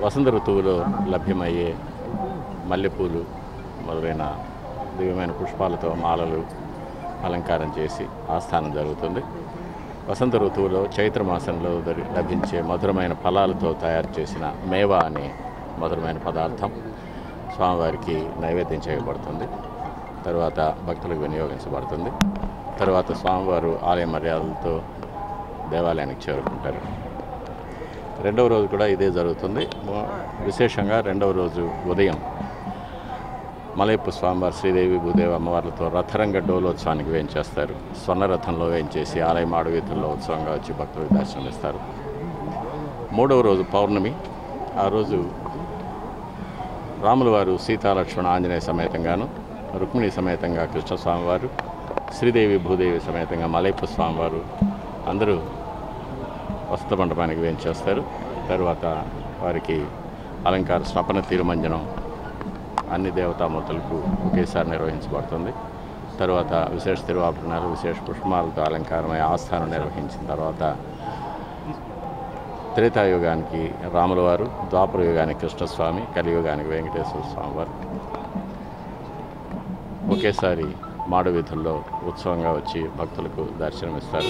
వసంత ఋతువులో లభ్యమయ్యే మల్లెపూలు మొదలైన దివ్యమైన పుష్పాలతో మాలలు అలంకారం చేసి ఆస్థానం జరుగుతుంది వసంత ఋతువులో చైత్ర మాసంలో దొరి- లభించే మధురమైన ఫలాలతో తయారు చేసిన మేవా అనే మధురమైన పదార్థం స్వామివారికి నైవేద్యం చేయబడుతుంది తర్వాత భక్తులకు వినియోగించబడుతుంది తర్వాత స్వామివారు ఆలయ మర్యాదలతో దేవాలయానికి చేరుకుంటారు రెండవ రోజు కూడా ఇదే జరుగుతుంది మొ- విశేషంగా రెండవ రోజు ఉదయం మలయప్ప స్వామివారు శ్రీదేవి భూదేవి అమ్మవార్లతో రథరంగ డోలోత్సవానికి వేయించేస్తారు స్వర్ణరథంలో వేయించేసి ఆలయ మాడవీధుల్లో ఉత్సవంగా వచ్చి భక్తులకు దర్శనమిస్తారు మూడవ రోజు పౌర్ణమి ఆ రోజు రాముల వారు సీతాలక్ష్మణ ఆంజనేయ సమేతంగాను రుక్మిణి సమేతంగా కృష్ణస్వామివారు శ్రీదేవి భూదేవి సమేతంగా మలయప్ప స్వామివారు అందరూ వస్త్ర మండపానికి వేయించేస్తారు తర్వాత వారికి అలంకార స్నపన తిరుమంజనం అన్ని దేవతామూర్తులకు ఒకేసారి నిర్వహించబడుతుంది తర్వాత విశేష తిరువాభరణాలు విశేష పుష్పాలతో అలంకారమై ఆస్థానం నిర్వహించిన తర్వాత త్రేతాయుగానికి రాముల వారు ద్వాపర యుగానికి కృష్ణస్వామి కలియుగానికి వెంకటేశ్వర స్వామి వారు ఒకేసారి మాడవీధుల్లో ఉత్సవంగా వచ్చి భక్తులకు దర్శనమిస్తారు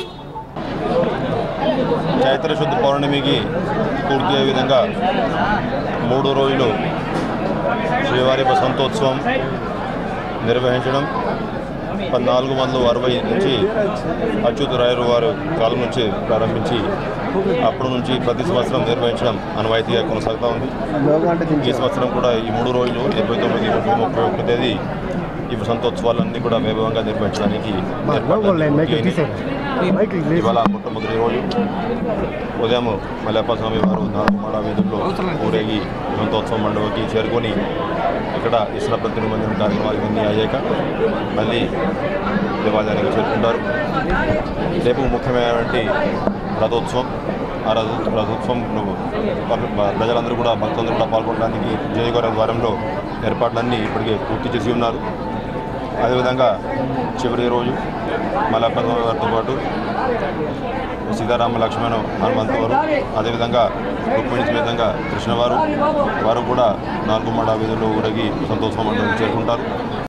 చైత్ర శుద్ధ పౌర్ణమికి పూర్తి అయ్యే విధంగా మూడు రోజులు శ్రీవారి వసంతోత్సవం నిర్వహించడం పద్నాలుగు వందల అరవై నుంచి అచ్యుతరాయరు వారు కాలం నుంచి ప్రారంభించి అప్పటి నుంచి ప్రతి సంవత్సరం నిర్వహించడం అనువాయితీగా కొనసాగుతూ ఉంది ఈ సంవత్సరం కూడా ఈ మూడు రోజులు ఇరవై తొమ్మిది ముప్పై ముప్పై ఒకటి తేదీ ఈ వసంతోత్సవాలన్నీ కూడా వైభవంగా నిర్వహించడానికి ఏర్పాట్లన్నీ పూర్తయినాయి. ఇవాళ మొట్టమొదటి రోజు ఉదయం మల్లప్ప స్వామి వారు నాలుగుమాడ వీధుల్లో ఊరేగి వసంతోత్సవం మండపకి చేరుకొని ఇక్కడ ఇష్ట ప్రతినిబంధన కార్యక్రమాలు ఇవన్నీ అయ్యాక మళ్ళీ దేవాలయానికి చేరుకుంటారు రేపు ముఖ్యమైనటువంటి రథోత్సవం ఆ రథ రథోత్సవంలో ప- ప్రజలందరూ కూడా భక్తులందరూ కూడా పాల్గొనడానికి జయగౌర ద్వారంలో ఏర్పాట్లన్నీ ఇప్పటికే పూర్తి చేసి ఉన్నారు అదేవిధంగా చివరి రోజు మల్లప్ప స్వామి వారితో పాటు సీతారామ లక్ష్మణ హనుమంతు వారు అదేవిధంగా రుక్మిణి సమేతంగా కృష్ణవారు వారు కూడా నాలుగు మడ వీధుల్లో ఊరగి సంతోషం మండలం చేరుకుంటారు